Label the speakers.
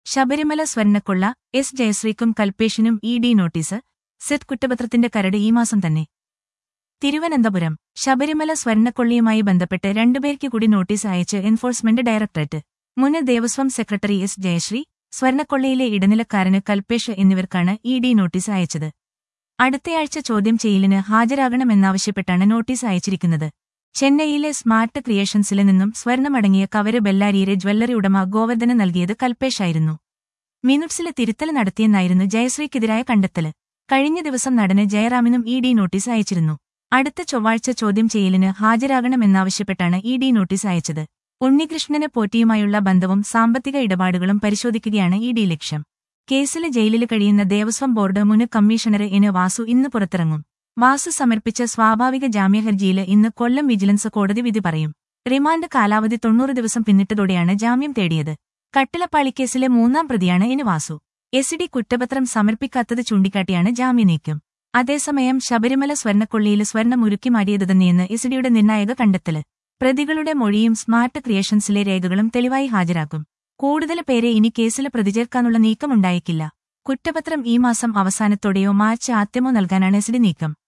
Speaker 1: ശബരിമല സ്വർണ്ണക്കൊള്ള എസ് ജയശ്രീക്കും കൽപേഷിനും ഇ ഡി നോട്ടീസ് സെറ്റ് കുറ്റപത്രത്തിന്റെ കരട് ഈ മാസം തന്നെ തിരുവനന്തപുരം ശബരിമല സ്വർണ്ണക്കൊള്ളിയുമായി ബന്ധപ്പെട്ട് രണ്ടുപേർക്ക് കൂടി നോട്ടീസ് അയച്ച് എൻഫോഴ്സ്മെന്റ് ഡയറക്ടറേറ്റ് മുൻ ദേവസ്വം സെക്രട്ടറി എസ് ജയശ്രീ സ്വർണ്ണക്കൊള്ളയിലെ ഇടനിലക്കാരന് കൽപേഷ് എന്നിവർക്കാണ് ഇ ഡി നോട്ടീസ് അയച്ചത് അടുത്തയാഴ്ച ചോദ്യം ചെയ്യലിന് ഹാജരാകണമെന്നാവശ്യപ്പെട്ടാണ് നോട്ടീസ് അയച്ചിരിക്കുന്നത് ചെന്നൈയിലെ സ്മാർട്ട് ക്രിയേഷൻസിൽ നിന്നും സ്വർണമടങ്ങിയ കവര് ബെല്ലാരിയിലെ ജ്വല്ലറി ഉടമ ഗോവർദ്ധന് നൽകിയത് കൽപേഷായിരുന്നു മിനുട്സിലെ തിരുത്തൽ നടത്തിയെന്നായിരുന്നു ജയശ്രീക്കെതിരായ കണ്ടെത്തല് കഴിഞ്ഞ ദിവസം നടന് ജയറാമിനും ഇ ഡി നോട്ടീസ് അയച്ചിരുന്നു അടുത്ത ചൊവ്വാഴ്ച ചോദ്യം ചെയ്യലിന് ഹാജരാകണമെന്നാവശ്യപ്പെട്ടാണ് ഇ ഡി നോട്ടീസ് അയച്ചത് ഉണ്ണികൃഷ്ണന് പോറ്റിയുമായുള്ള ബന്ധവും സാമ്പത്തിക ഇടപാടുകളും പരിശോധിക്കുകയാണ് ഇ ഡി ലക്ഷ്യം കേസിൽ ജയിലിൽ കഴിയുന്ന ദേവസ്വം ബോർഡ് മുൻ കമ്മീഷണർ എൻ വാസു ഇന്ന് പുറത്തിറങ്ങും വാസു സമർപ്പിച്ച സ്വാഭാവിക ജാമ്യഹർജിയിൽ ഇന്ന് കൊല്ലം വിജിലൻസ് കോടതി വിധി പറയും റിമാൻഡ് കാലാവധി തൊണ്ണൂറ് ദിവസം പിന്നിട്ടതോടെയാണ് ജാമ്യം തേടിയത് കട്ടിളപ്പാളിക്കേസിലെ മൂന്നാം പ്രതിയാണ് എൻ വാസു എസ് ഡി കുറ്റപത്രം സമർപ്പിക്കാത്തത് ചൂണ്ടിക്കാട്ടിയാണ് ജാമ്യനീക്കം അതേസമയം ശബരിമല സ്വർണ്ണക്കൊള്ളിയിൽ സ്വർണ്ണം ഉരുക്കിമാടിയത് തന്നെയെന്ന് എസ് ഡിയുടെ നിർണായക കണ്ടെത്തല് പ്രതികളുടെ മൊഴിയും സ്മാർട്ട് ക്രിയേഷൻസിലെ രേഖകളും തെളിവായി ഹാജരാക്കും കൂടുതൽ പേരെ ഇനി കേസിൽ പ്രതിചേർക്കാനുള്ള നീക്കമുണ്ടായേക്കില്ല കുറ്റപത്രം ഈ മാസം അവസാനത്തോടെയോ മാർച്ച് ആദ്യമോ നൽകാനാണ് എസ് ഡി നീക്കം